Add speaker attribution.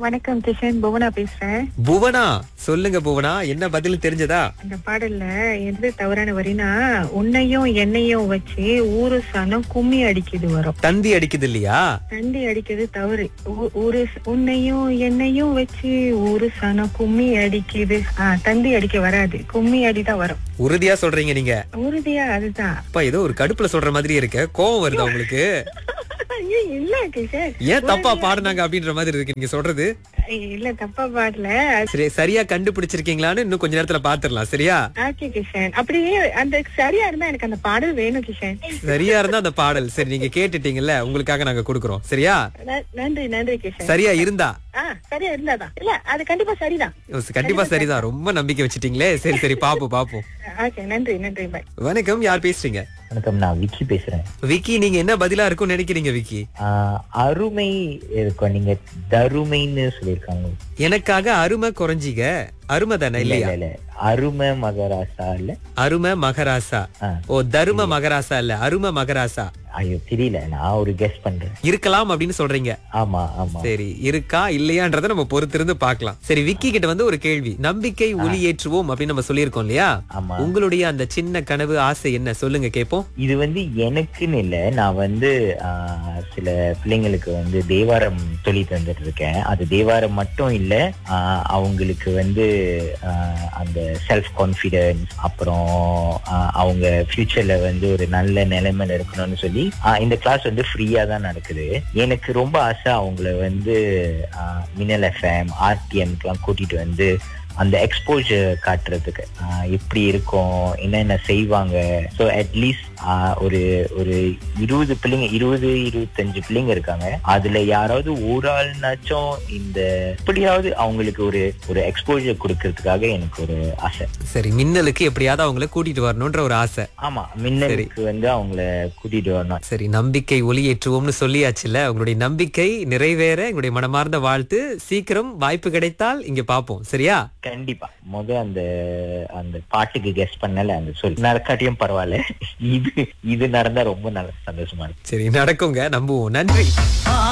Speaker 1: வணக்கம் கிஷன் புவனா பேசுறேன்
Speaker 2: புவனா சொல்லுங்க புவனா என்ன பதில் தெரிஞ்சதா
Speaker 1: அந்த பாடல்ல எது தவறான வரினா உன்னையும் என்னையும் வச்சு ஊரு சனம் கும்மி அடிக்குது வரும்
Speaker 2: தந்தி அடிக்குது இல்லையா
Speaker 1: தண்டி அடிக்கிறது தவறு ஊ- ஊரு ச- உன்னையும் என்னையும் வச்சு ஊரு சனம் கும்மி அடிக்குது ஆ தந்தி அடிக்க வராது கும்மி அடிதான் வரும்
Speaker 2: உறுதியா சொல்றீங்க நீங்க
Speaker 1: உறுதியா அதுதான்
Speaker 2: அப்பா ஏதோ ஒரு கடுப்புல சொல்ற மாதிரி இருக்க கோவம் வருதா உங்களுக்கு
Speaker 1: ஐயோ, இல்ல கிஷன்
Speaker 2: ஏன் தப்பா பாடுனாங்க அப்படின்ற மாதிரி இருக்கு நீங்க சொல்றது
Speaker 1: இல்ல தப்பா பாடல
Speaker 2: சரி சரியா கண்டுபிடிச்சிருக்கீங்களான்னு இன்னும் கொஞ்ச நேரத்துல பாத்துரலாம் சரியா
Speaker 1: ஓகே கிஷன் அப்படியே அந்த சரியா இருந்தா எனக்கு அந்த பாடல் வேணும் கிஷன்
Speaker 2: சரியா இருந்தா அந்த பாடல் சரி நீங்க கேட்டுட்டீங்கல்ல உங்களுக்காக நாங்க கொடுக்குறோம் சரியா
Speaker 1: ந- நன்றி நன்றி கிஷன்
Speaker 2: சரியா இருந்தா
Speaker 1: ஆ சரியா இருந்தாதான் இல்ல அது கண்டிப்பா சரிதான்
Speaker 2: ஓ, கண்டிப்பா சரிதான் ரொம்ப நம்பிக்கை வச்சிட்டீங்களே சரி சரி பாப்போம் பாப்போம்
Speaker 1: ஓகே நன்றி நன்றி பாய்
Speaker 2: வணக்கம் யார் பேசுறீங்க
Speaker 3: வணக்கம் நான் விக்கி பேசுறேன்
Speaker 2: விக்கி நீங்க என்ன பதிலா இருக்கும்னு நினைக்கிறீங்க விக்கி
Speaker 3: ஆஹ் அருமை இருக்கும் நீங்க தருமைன்னு சொல்லியிருக்காங்க
Speaker 2: எனக்காக அருமை குறைஞ்சிங்க அருமை தானே
Speaker 3: இல்ல
Speaker 2: இல்லையா
Speaker 3: இல்ல இல்ல அருமை மகராசா இல்ல
Speaker 2: அருமை மகராசா
Speaker 3: ஆ.
Speaker 2: ஓ தரும மகராசா இல்ல அருமை மகராசா
Speaker 3: ஐயோ தெரியல நான் ஒரு கெஸ் பண்றேன்
Speaker 2: இருக்கலாம் அப்படின்னு சொல்றீங்க
Speaker 3: ஆமா ஆமா
Speaker 2: சரி இருக்கா இல்லையான்றத நம்ம பொறுத்திருந்து பார்க்கலாம் சரி விக்கி கிட்ட வந்து ஒரு கேள்வி நம்பிக்கை ஒளி ஏற்றுவோம் அப்படின்னு நம்ம சொல்லியிருக்கோம் இல்லையா
Speaker 3: ஆமா
Speaker 2: உங்களுடைய அந்த சின்ன கனவு ஆசை என்ன சொல்லுங்க கேப்போம்
Speaker 3: இது வந்து எனக்குன்னு இல்ல நான் வந்து ஆஹ், சில பிள்ளைங்களுக்கு வந்து தேவாரம் சொல்லி தந்துட்டு இருக்கேன் அது தேவாரம் மட்டும் இல்ல ஆஹ், அவங்களுக்கு வந்து ஆஹ், அந்த செல்ஃப் கான்பிடன்ஸ் அப்புறம் ஆஹ், அவங்க ஃபியூச்சர்ல வந்து ஒரு நல்ல நிலைமையில இருக்கணும்னு சொல்லி ஆஹ், இந்த கிளாஸ் வந்து ஃப்ரீயா தான் நடக்குது எனக்கு ரொம்ப ஆசை அவங்கள வந்து ஆஹ், மின்னல் எஃப்எம் ஆர்டிஎம்க்கெல்லாம் கூட்டிட்டு வந்து அந்த எக்ஸ்போஜர் காட்டுறதுக்கு ஆஹ் எப்படி இருக்கும் என்னென்ன செய்வாங்க ஸோ அட்லீஸ்ட் ஒரு ஒரு இருபது பிள்ளைங்க இருபது இருபத்தஞ்சு பிள்ளைங்க இருக்காங்க அதுல யாராவது ஒரு ஆள்னாச்சும் இந்த எப்படியாவது அவங்களுக்கு ஒரு ஒரு எக்ஸ்போஜர் கொடுக்கறதுக்காக எனக்கு ஒரு ஆசை
Speaker 2: சரி மின்னலுக்கு எப்படியாவது அவங்கள கூட்டிட்டு வரணும்ன்ற ஒரு ஆசை
Speaker 3: ஆமா மின்னலுக்கு வந்து அவங்கள கூட்டிட்டு வரணும்
Speaker 2: சரி நம்பிக்கை ஒளியேற்றுவோம்னு சொல்லியாச்சுல உங்களுடைய நம்பிக்கை நிறைவேற எங்களுடைய மனமார்ந்த வாழ்த்து சீக்கிரம் வாய்ப்பு கிடைத்தால் இங்க பாப்போம் சரியா
Speaker 3: கண்டிப்பா முத அந்த அந்த பாட்டுக்கு கெஸ் பண்ணல அந்த சொல் நடக்காட்டியும் பரவாயில்ல இது இது நடந்தா ரொம்ப நல்ல சந்தோஷமா இருக்கு
Speaker 2: சரி நடக்குங்க நம்புவோம் நன்றி